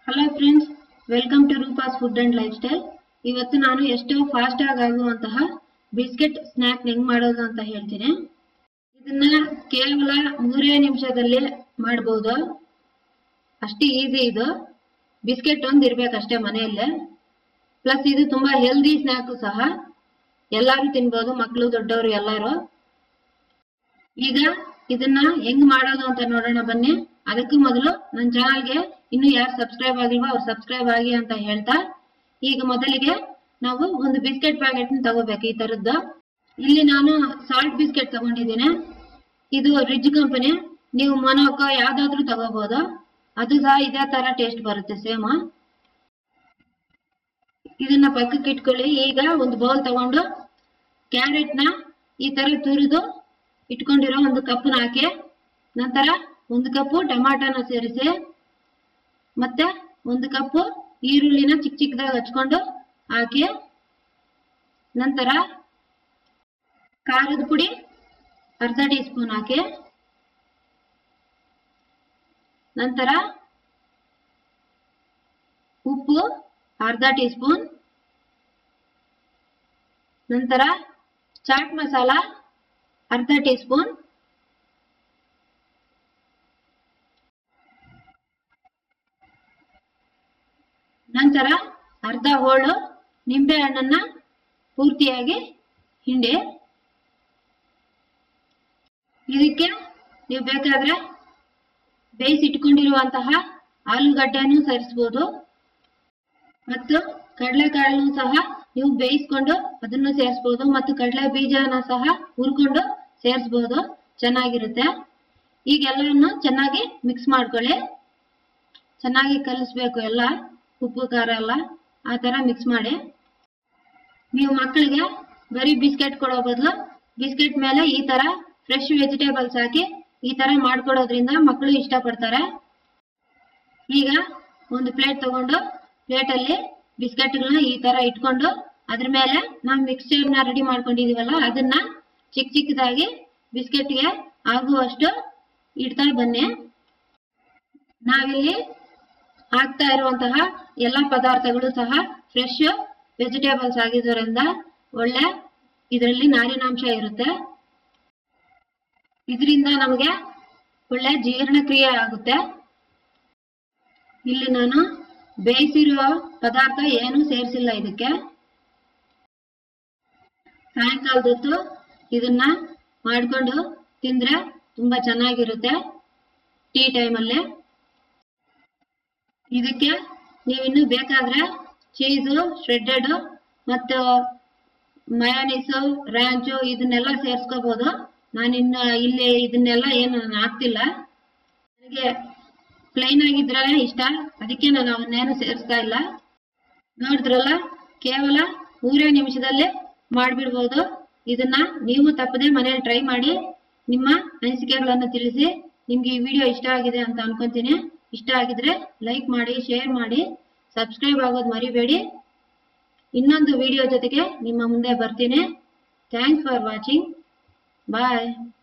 hello friends welcome to Roopa's food and life style ನಾನು ಎಷ್ಟೋ fast ಆಗಿ ಆಗುವಂತಹ ಬಿಸ್ಕೆಟ್ ಸ್ನ್ಯಾಕ್ ಹೆಂಗ್ ಮಾಡೋದು ಅಂತ ಹೇಳ್ತೀನಿ ಇದನ್ನ ಕೇವಲ ಮೂರೇ ನಿಮಿಷದಲ್ಲಿ ಮಾಡಬಹುದು ಅಷ್ಟೇ ಈಸಿ ಇದು ಬಿಸ್ಕೆಟ್ ಒಂದು ಇರ್ಬೇಕಷ್ಟೇ ಮನೆಯಲ್ಲೇ ಪ್ಲಸ್ ಇದು ತುಂಬಾ ಹೆಲ್ದಿ ಸ್ನ್ಯಾಕ್ ಸಹ ಎಲ್ಲಾರು ತಿನ್ಬೋದು ಮಕ್ಕಳು ದೊಡ್ಡವರು ಎಲ್ಲಾರು ಈಗ ಇದನ್ನ ಹೆಂಗ್ ಮಾಡೋದು ಅಂತ ನೋಡೋಣ ಬನ್ನಿ ಅದಕ್ಕೂ ಮೊದಲು ನನ್ನ ಚಾನಲ್ಗೆ ಇನ್ನು ಯಾರು ಸಬ್ಸ್ಕ್ರೈಬ್ ಆಗಿಲ್ವೋ ಅವ್ರು ಸಬ್ಸ್ಕ್ರೈಬ್ ಆಗಿ ಅಂತ ಹೇಳ್ತಾ ಈಗ ಮೊದಲಿಗೆ ನಾವು ಒಂದು ಬಿಸ್ಕೆಟ್ ಪ್ಯಾಕೆಟ್ ತಗೋಬೇಕು ಈ ತರದ್ದು ಇಲ್ಲಿ ನಾನು ಸಾಲ್ಟ್ ಬಿಸ್ಕೆಟ್ ತಗೊಂಡಿದ್ದೀನಿ ಇದು ರಿಜ್ ಕಂಪನಿ ನೀವು ಮೊನೋಕೋ ಯಾವ್ದಾದ್ರು ತಗೋಬಹುದು ಅದು ಸಹ ಇದೇ ತರ ಟೇಸ್ಟ್ ಬರುತ್ತೆ ಸೇಮ್ ಇದನ್ನ ಪಕ್ಕಕ್ಕೆ ಇಟ್ಕೊಳ್ಳಿ ಈಗ ಒಂದು ಬೌಲ್ ತಗೊಂಡು ಕ್ಯಾರೆಟ್ ನ ಈ ತರ ತುರಿದು ಇಟ್ಕೊಂಡಿರೋ ಒಂದು ಕಪ್ನ ಹಾಕಿ ನಂತರ ಒಂದು ಕಪ್ಪು ಟೊಮಾಟೋನ ಸೇರಿಸಿ ಮತ್ತೆ ಒಂದು ಕಪ್ಪು ಈರುಳ್ಳಿನ ಚಿಕ್ಕ ಚಿಕ್ಕದಾಗಿ ಹಚ್ಕೊಂಡು ಹಾಕಿ ನಂತರ ಖಾರದ ಪುಡಿ ಅರ್ಧ ಟೀ ಸ್ಪೂನ್ ಹಾಕಿ ನಂತರ ಉಪ್ಪು ಅರ್ಧ ಟೀ ಸ್ಪೂನ್ ನಂತರ ಚಾಟ್ ಮಸಾಲ ಅರ್ಧ ಟೀ ಸ್ಪೂನ್ ನಂತರ ಅರ್ಧ ಹೋಳು ನಿಂಬೆ ಹಣ್ಣನ್ನ ಪೂರ್ತಿಯಾಗಿ ಹಿಂಡಿ ಇದಕ್ಕೆ ನೀವು ಬೇಕಾದ್ರೆ ಬೇಯಿಸಿಟ್ಕೊಂಡಿರುವಂತಹ ಆಲೂಗಡ್ಡೆಯನ್ನು ಸೇರಿಸಬಹುದು ಮತ್ತು ಕಡಲೆಕಾಳನ್ನು ಸಹ ನೀವು ಬೇಯಿಸ್ಕೊಂಡು ಅದನ್ನು ಸೇರಿಸಬಹುದು ಮತ್ತು ಕಡಲೆ ಬೀಜನ ಸಹ ಹುರ್ಕೊಂಡು ಸೇರಿಸಬಹುದು ಚೆನ್ನಾಗಿರುತ್ತೆ ಈಗ ಎಲ್ಲವನ್ನು ಚೆನ್ನಾಗಿ ಮಿಕ್ಸ್ ಮಾಡ್ಕೊಳ್ಳಿ ಚೆನ್ನಾಗಿ ಕಲಿಸ್ಬೇಕು ಎಲ್ಲ ಉಪ್ಪು ಖಾರ ಎಲ್ಲ ಆ ತರ ಮಿಕ್ಸ್ ಮಾಡಿ ನೀವು ಮಕ್ಕಳಿಗೆ ಬರೀ ಬಿಸ್ಕೆಟ್ ಕೊಡೋ ಬದಲು ಬಿಸ್ಕೆಟ್ ಮೇಲೆ ಈ ತರ ಫ್ರೆಶ್ ವೆಜಿಟೇಬಲ್ಸ್ ಹಾಕಿ ಈ ತರ ಮಾಡ್ಕೊಡೋದ್ರಿಂದ ಮಕ್ಕಳು ಇಷ್ಟಪಡ್ತಾರೆ ಈಗ ಒಂದು ಪ್ಲೇಟ್ ತಗೊಂಡು ಪ್ಲೇಟಲ್ಲಿ ಬಿಸ್ಕೆಟ್ಗಳನ್ನ ಈ ತರ ಇಟ್ಕೊಂಡು ಅದ್ರ ಮೇಲೆ ನಾವು ಮಿಕ್ಸ್ಚರ್ನ ರೆಡಿ ಮಾಡ್ಕೊಂಡಿದೀವಲ್ಲ ಅದನ್ನ ಚಿಕ್ಕ ಚಿಕ್ಕದಾಗಿ ಬಿಸ್ಕೆಟ್ಗೆ ಆಗುವಷ್ಟು ಇಡ್ತಾ ಬನ್ನಿ ನಾವಿಲ್ಲಿ ಹಾಕ್ತಾ ಇರುವಂತಹ ಎಲ್ಲ ಪದಾರ್ಥಗಳು ಸಹ ಫ್ರೆಶ್ ವೆಜಿಟೇಬಲ್ಸ್ ಆಗಿದ್ದರಿಂದ ಒಳ್ಳೆ ಇದರಲ್ಲಿ ನಾರಿನಾಂಶ ಇರುತ್ತೆ ಇದರಿಂದ ನಮಗೆ ಒಳ್ಳೆ ಜೀರ್ಣಕ್ರಿಯೆ ಆಗುತ್ತೆ ಇಲ್ಲಿ ನಾನು ಬೇಯಿಸಿರುವ ಪದಾರ್ಥ ಏನು ಸೇರಿಸಿಲ್ಲ ಇದಕ್ಕೆ ಸಾಯಂಕಾಲದೊತ್ತು ಇದನ್ನ ಮಾಡ್ಕೊಂಡು ತಿಂದ್ರೆ ತುಂಬಾ ಚೆನ್ನಾಗಿರುತ್ತೆ ಟೀ ಟೈಮಲ್ಲಿ ಇದಕ್ಕೆ ನೀವಿನ್ನು ಬೇಕಾದ್ರೆ ಚೀಸು ಶ್ರೆಡ್ಡೆಡ್ ಮತ್ತು ಮಯಾನೀಸು ರ್ಯಾಂಚು ಇದನ್ನೆಲ್ಲ ಸೇರಿಸ್ಕೋಬಹುದು ನಾನಿನ್ನು ಇಲ್ಲಿ ಇದನ್ನೆಲ್ಲ ಏನು ನಾನು ಹಾಕ್ತಿಲ್ಲ ನನಗೆ ಪ್ಲೈನ್ ಆಗಿದ್ರೆ ಇಷ್ಟ ಅದಕ್ಕೆ ನಾನು ಅವನ್ನೇನು ಸೇರಿಸ್ತಾ ಇಲ್ಲ ನೋಡಿದ್ರಲ್ಲ ಕೇವಲ ಮೂರೇ ನಿಮಿಷದಲ್ಲೇ ಮಾಡಿಬಿಡ್ಬೋದು ಇದನ್ನ ನೀವು ತಪ್ಪದೆ ಮನೇಲಿ ಟ್ರೈ ಮಾಡಿ ನಿಮ್ಮ ಅನಿಸಿಕೆಗಳನ್ನು ತಿಳಿಸಿ ನಿಮ್ಗೆ ಈ ವಿಡಿಯೋ ಇಷ್ಟ ಆಗಿದೆ ಅಂತ ಅನ್ಕೊಂತೀನಿ ಇಷ್ಟ ಆಗಿದ್ರೆ ಲೈಕ್ ಮಾಡಿ ಶೇರ್ ಮಾಡಿ ಸಬ್ಸ್ಕ್ರೈಬ್ ಆಗೋದು ಮರಿಬೇಡಿ ಇನ್ನೊಂದು ವಿಡಿಯೋ ಜೊತೆಗೆ ನಿಮ್ಮ ಮುಂದೆ ಬರ್ತೀನಿ ಥ್ಯಾಂಕ್ಸ್ ಫಾರ್ ವಾಚಿಂಗ್ ಬಾಯ್